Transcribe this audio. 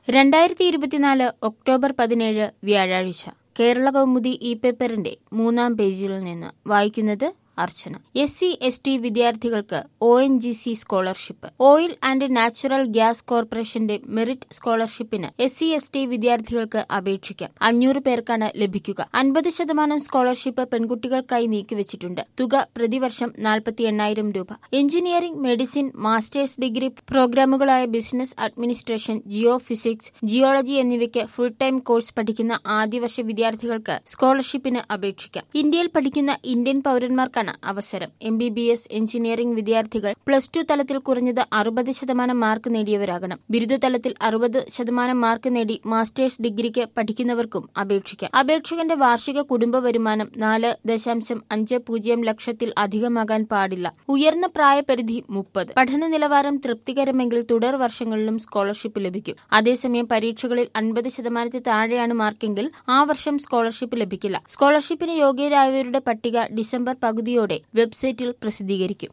രണ്ടായിരത്തി ഇരുപത്തിനാല് ഒക്ടോബർ പതിനേഴ് വ്യാഴാഴ്ച കേരള കൗമുദി ഇ പേപ്പറിന്റെ മൂന്നാം പേജിൽ നിന്ന് വായിക്കുന്നത് Archana S C S T വിദ്യാർത്ഥികൾക്ക് O N G C scholarship oil and natural gas കോർപ്പറേഷന്റെ മെറിറ്റ് സ്കോളർഷിപ്പിന് എസ് സി എസ് ടി വിദ്യാർത്ഥികൾക്ക് അപേക്ഷിക്കാം അഞ്ഞൂറ് പേർക്കാണ് ലഭിക്കുക അൻപത് ശതമാനം സ്കോളർഷിപ്പ് പെൺകുട്ടികൾക്കായി നീക്കിവച്ചിട്ടുണ്ട് തുക പ്രതിവർഷം നാൽപ്പത്തി എണ്ണായിരം രൂപ എഞ്ചിനീയറിംഗ് മെഡിസിൻ മാസ്റ്റേഴ്സ് ഡിഗ്രി പ്രോഗ്രാമുകളായ business administration geophysics geology എന്നിവയ്ക്ക് ഫുൾ ടൈം കോഴ്സ് പഠിക്കുന്ന ആദ്യവർഷ വിദ്യാർത്ഥികൾക്ക് സ്കോളർഷിപ്പിന് അപേക്ഷിക്കാം ഇന്ത്യയിൽ പഠിക്കുന്ന ഇന്ത്യൻ പൌരന്മാർക്കാണ് അവസരം M B B S engineering വിദ്യാർത്ഥികൾ പ്ലസ് ടു തലത്തിൽ കുറഞ്ഞത് അറുപത് ശതമാനം മാർക്ക് നേടിയവരാകണം ബിരുദ തലത്തിൽ അറുപത് ശതമാനം മാർക്ക് നേടി മാസ്റ്റേഴ്സ് ഡിഗ്രിക്ക് പഠിക്കുന്നവർക്കും അപേക്ഷിക്കാം അപേക്ഷകന്റെ വാർഷിക കുടുംബ വരുമാനം നാല് ദശാംശം അഞ്ച് പൂജ്യം ലക്ഷത്തിൽ അധികമാകാൻ പാടില്ല ഉയർന്ന പ്രായപരിധി മുപ്പത് പഠന നിലവാരം തൃപ്തികരമെങ്കിൽ തുടർ വർഷങ്ങളിലും സ്കോളർഷിപ്പ് ലഭിക്കും അതേസമയം പരീക്ഷകളിൽ അൻപത് ശതമാനത്തിൽ താഴെയാണ് മാർക്കെങ്കിൽ ആ വർഷം സ്കോളർഷിപ്പ് ലഭിക്കില്ല സ്കോളർഷിപ്പിന് യോഗ്യരായവരുടെ പട്ടിക ഡിസംബർ പകുതിയോടെ വെബ്സൈറ്റിൽ പ്രസിദ്ധീകരിക്കും